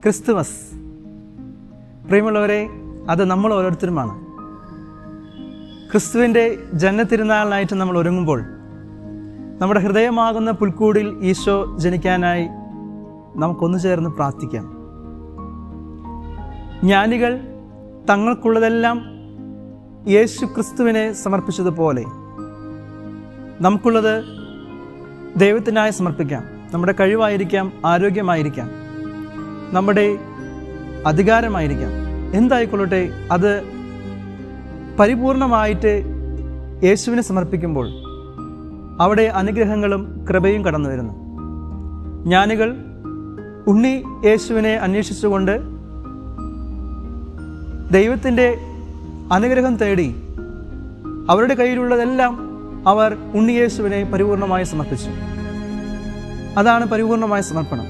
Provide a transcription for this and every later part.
Christmas പ്രിയമുള്ളവരെ അത് നമ്മൾ ഓരോരുത്തരുമാണ് ക്രിസ്തുവിൻ്റെ ജന്മത്തിരുന്നാളിനായിട്ട് നമ്മൾ ഒരുങ്ങുമ്പോൾ നമ്മുടെ ഹൃദയമാകുന്ന പുൽക്കൂടിൽ ഈശോ ജനിക്കാനായി നമുക്കൊന്നു ചേർന്ന് പ്രാർത്ഥിക്കാം ജ്ഞാനികൾ തങ്ങൾക്കുള്ളതെല്ലാം യേശു ക്രിസ്തുവിനെ സമർപ്പിച്ചതുപോലെ നമുക്കുള്ളത് ദൈവത്തിനായി സമർപ്പിക്കാം നമ്മുടെ കഴിവായിരിക്കാം ആരോഗ്യമായിരിക്കാം നമ്മുടെ അധികാരമായിരിക്കാം എന്തായിക്കൊള്ളട്ടെ അത് പരിപൂർണമായിട്ട് യേശുവിനെ സമർപ്പിക്കുമ്പോൾ അവിടെ അനുഗ്രഹങ്ങളും കൃപയും കടന്നു വരുന്നു ജ്ഞാനികൾ ഉണ്ണി യേശുവിനെ അന്വേഷിച്ചുകൊണ്ട് ദൈവത്തിൻ്റെ അനുഗ്രഹം തേടി അവരുടെ കയ്യിലുള്ളതെല്ലാം അവർ ഉണ്ണിയേശുവിനെ പരിപൂർണമായി സമർപ്പിച്ചു അതാണ് പരിപൂർണമായ സമർപ്പണം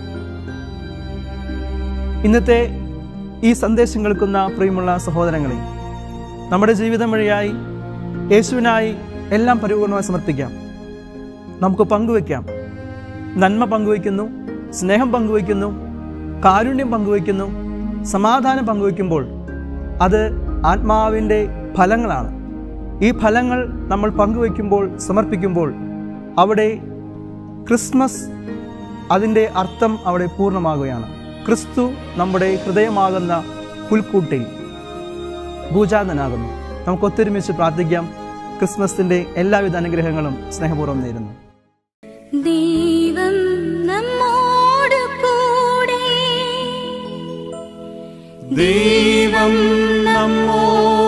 ഇന്നത്തെ ഈ സന്ദേശം കേൾക്കുന്ന പ്രിയമുള്ള സഹോദരങ്ങളെ നമ്മുടെ ജീവിതം വഴിയായി യേശുവിനായി എല്ലാം പരിപൂർണമായി സമർപ്പിക്കാം നമുക്ക് പങ്കുവെക്കാം നന്മ പങ്കുവയ്ക്കുന്നു സ്നേഹം പങ്കുവയ്ക്കുന്നു കാരുണ്യം പങ്കുവയ്ക്കുന്നു സമാധാനം പങ്കുവയ്ക്കുമ്പോൾ അത് ആത്മാവിൻ്റെ ഫലങ്ങളാണ് ഈ ഫലങ്ങൾ നമ്മൾ പങ്കുവയ്ക്കുമ്പോൾ സമർപ്പിക്കുമ്പോൾ അവിടെ ക്രിസ്മസ് അതിൻ്റെ അർത്ഥം അവിടെ പൂർണ്ണമാകുകയാണ് ക്രിസ്തു നമ്മുടെ ഹൃദയമാകുന്ന പുൽക്കൂട്ടിൽ ഭൂജാതനാകുന്നു നമുക്ക് ഒത്തൊരുമിച്ച് പ്രാർത്ഥിക്കാം ക്രിസ്മസിൻ്റെ എല്ലാവിധ അനുഗ്രഹങ്ങളും സ്നേഹപൂർവ്വം നേരുന്നു ദൈവം നമ്മോട് കൂടെ ദൈവം നമ്മോട്